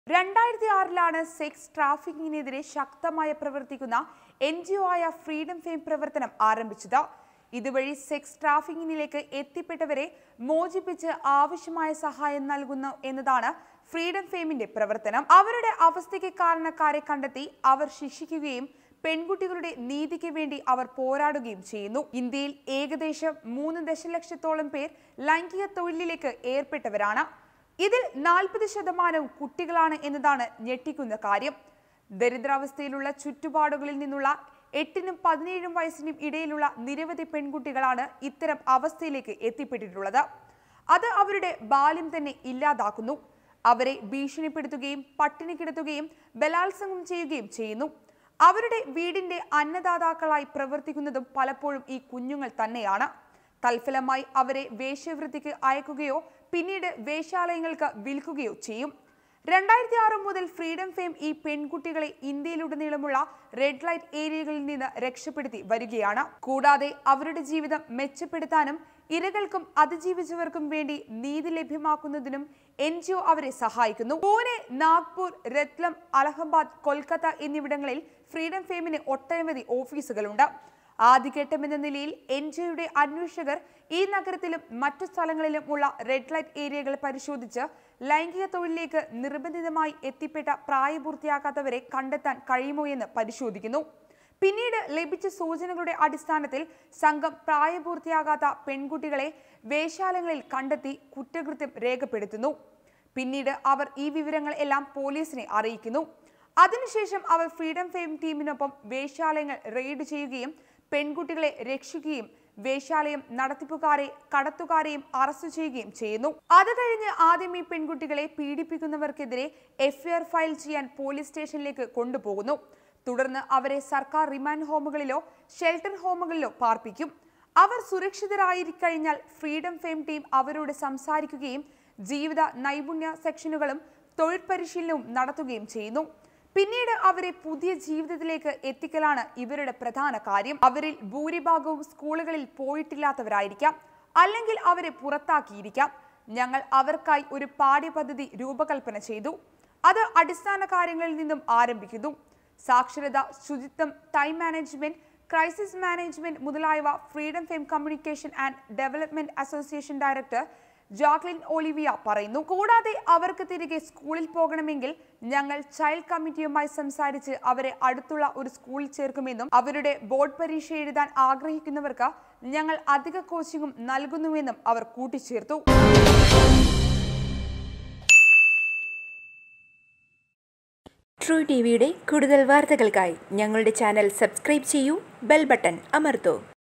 രണ്ടായിരത്തി ആറിലാണ് സെക്സ് ട്രാഫിക്കിങ്ങിനെതിരെ ശക്തമായി പ്രവർത്തിക്കുന്ന എൻ ജി ഒ ആയ ഫ്രീഡം ഫെയിം പ്രവർത്തനം ആരംഭിച്ചത് ഇതുവഴി സെക്സ് ട്രാഫിക്കിങ്ങിലേക്ക് എത്തിപ്പെട്ടവരെ മോചിപ്പിച്ച് ആവശ്യമായ സഹായം നൽകുന്നു എന്നതാണ് ഫ്രീഡം ഫെയിമിന്റെ പ്രവർത്തനം അവരുടെ അവസ്ഥയ്ക്ക് കാരണക്കാരെ കണ്ടെത്തി അവർ ശിക്ഷിക്കുകയും പെൺകുട്ടികളുടെ നീതിക്ക് വേണ്ടി അവർ പോരാടുകയും ചെയ്യുന്നു ഇന്ത്യയിൽ ഏകദേശം മൂന്ന് ദശലക്ഷത്തോളം പേർ ലൈംഗിക തൊഴിലിലേക്ക് ഏർപ്പെട്ടവരാണ് ഇതിൽ നാൽപ്പത് ശതമാനവും കുട്ടികളാണ് എന്നതാണ് ഞെട്ടിക്കുന്ന കാര്യം ദരിദ്രാവസ്ഥയിലുള്ള ചുറ്റുപാടുകളിൽ നിന്നുള്ള എട്ടിനും പതിനേഴും വയസ്സിനും ഇടയിലുള്ള നിരവധി പെൺകുട്ടികളാണ് ഇത്തരം അവസ്ഥയിലേക്ക് എത്തിപ്പെട്ടിട്ടുള്ളത് അത് അവരുടെ ബാല്യം തന്നെ ഇല്ലാതാക്കുന്നു അവരെ ഭീഷണിപ്പെടുത്തുകയും പട്ടിണി കിടത്തുകയും ബലാത്സംഗം ചെയ്യുകയും ചെയ്യുന്നു അവരുടെ വീടിന്റെ അന്നദാതാക്കളായി പ്രവർത്തിക്കുന്നതും പലപ്പോഴും ഈ കുഞ്ഞുങ്ങൾ തന്നെയാണ് തൽഫലമായി അവരെ വേശ്യവൃത്തിക്ക് അയക്കുകയോ പിന്നീട് വേശ്യാലയങ്ങൾക്ക് വിൽക്കുകയോ ചെയ്യും രണ്ടായിരത്തി ആറ് മുതൽ ഫ്രീഡം ഫെയിം ഈ പെൺകുട്ടികളെ ഇന്ത്യയിലുടനീളമുള്ള റെഡ് ലൈറ്റ് ഏരിയകളിൽ നിന്ന് രക്ഷപ്പെടുത്തി വരികയാണ് കൂടാതെ അവരുടെ ജീവിതം മെച്ചപ്പെടുത്താനും ഇരകൾക്കും അതിജീവിച്ചവർക്കും വേണ്ടി നീതി ലഭ്യമാക്കുന്നതിനും എൻ ജി ഒ അവരെ സഹായിക്കുന്നു പൂനെ നാഗ്പൂർ രത്ലം അലഹബാദ് കൊൽക്കത്ത എന്നിവിടങ്ങളിൽ ഫ്രീഡം ഫെയിമിന് ഒട്ടനവധി ഓഫീസുകളുണ്ട് ആദ്യഘട്ടമെന്ന നിലയിൽ എൻ ജി ഒയുടെ അന്വേഷകർ ഈ നഗരത്തിലും മറ്റു സ്ഥലങ്ങളിലും ഉള്ള റെഡ് ലൈറ്റ് ഏരിയകൾ പരിശോധിച്ച് ലൈംഗിക തൊഴിലിലേക്ക് നിർബന്ധിതമായി എത്തിപ്പെട്ട പ്രായപൂർത്തിയാക്കാത്തവരെ കണ്ടെത്താൻ കഴിയുമോ എന്ന് പരിശോധിക്കുന്നു പിന്നീട് ലഭിച്ച സൂചനകളുടെ അടിസ്ഥാനത്തിൽ സംഘം പ്രായപൂർത്തിയാകാത്ത പെൺകുട്ടികളെ വേശ്യാലയങ്ങളിൽ കണ്ടെത്തി കുറ്റകൃത്യം രേഖപ്പെടുത്തുന്നു പിന്നീട് അവർ ഈ വിവരങ്ങൾ എല്ലാം പോലീസിനെ അറിയിക്കുന്നു അതിനുശേഷം അവർ ഫ്രീഡം ഫെയിം ടീമിനൊപ്പം വേശ്യാലയങ്ങൾ റെയ്ഡ് ചെയ്യുകയും പെൺകുട്ടികളെ രക്ഷിക്കുകയും വേശ്യാലയം നടത്തിപ്പുകാരെ കടത്തുകാരെയും അറസ്റ്റ് ചെയ്യുകയും ചെയ്യുന്നു അത് കഴിഞ്ഞ് ആദ്യം ഈ പെൺകുട്ടികളെ പീഡിപ്പിക്കുന്നവർക്കെതിരെ എഫ്ഐആർ ഫയൽ ചെയ്യാൻ പോലീസ് സ്റ്റേഷനിലേക്ക് കൊണ്ടുപോകുന്നു തുടർന്ന് അവരെ സർക്കാർ റിമാൻഡ് ഹോമുകളിലോ ഷെൽട്ടർ ഹോമുകളിലോ പാർപ്പിക്കും അവർ സുരക്ഷിതരായിരിക്കഴിഞ്ഞാൽ ഫ്രീഡം ഫെയിം ടീം അവരോട് സംസാരിക്കുകയും ജീവിത നൈപുണ്യ സെക്ഷനുകളും തൊഴിൽ പരിശീലനവും നടത്തുകയും ചെയ്യുന്നു പിന്നീട് അവരെ പുതിയ ജീവിതത്തിലേക്ക് എത്തിക്കലാണ് ഇവരുടെ പ്രധാന കാര്യം അവരിൽ ഭൂരിഭാഗവും സ്കൂളുകളിൽ പോയിട്ടില്ലാത്തവരായിരിക്കാം അല്ലെങ്കിൽ അവരെ പുറത്താക്കിയിരിക്കാം ഞങ്ങൾ അവർക്കായി ഒരു പാഠ്യപദ്ധതി രൂപകൽപ്പന ചെയ്തു അത് അടിസ്ഥാന കാര്യങ്ങളിൽ നിന്നും ആരംഭിക്കുന്നു സാക്ഷരത ശുചിത്വം ടൈം മാനേജ്മെന്റ് ക്രൈസിസ് മാനേജ്മെന്റ് മുതലായവ Freedom Firm communication and development association director Jacqueline Olivia പറയുന്നു കൂടാതെ അവർക്ക് തിരികെ സ്കൂളിൽ പോകണമെങ്കിൽ ഞങ്ങൾ ചൈൽഡ് കമ്മിറ്റിയുമായി സംസാരിച്ച് അവരെ അടുത്തുള്ള ഒരു സ്കൂളിൽ ചേർക്കുമെന്നും അവരുടെ ബോർഡ് പരീക്ഷ എഴുതാൻ ആഗ്രഹിക്കുന്നവർക്ക് ഞങ്ങൾ അധിക കോച്ചിങ്ങും നൽകുന്നുവെന്നും അവർ കൂട്ടിച്ചേർത്തു ട്രൂ ടി വിയുടെ കൂടുതൽ വാർത്തകൾക്കായി ഞങ്ങളുടെ ചാനൽ സബ്സ്ക്രൈബ് ചെയ്യൂ ബെൽ ബട്ടൺ അമർത്തൂ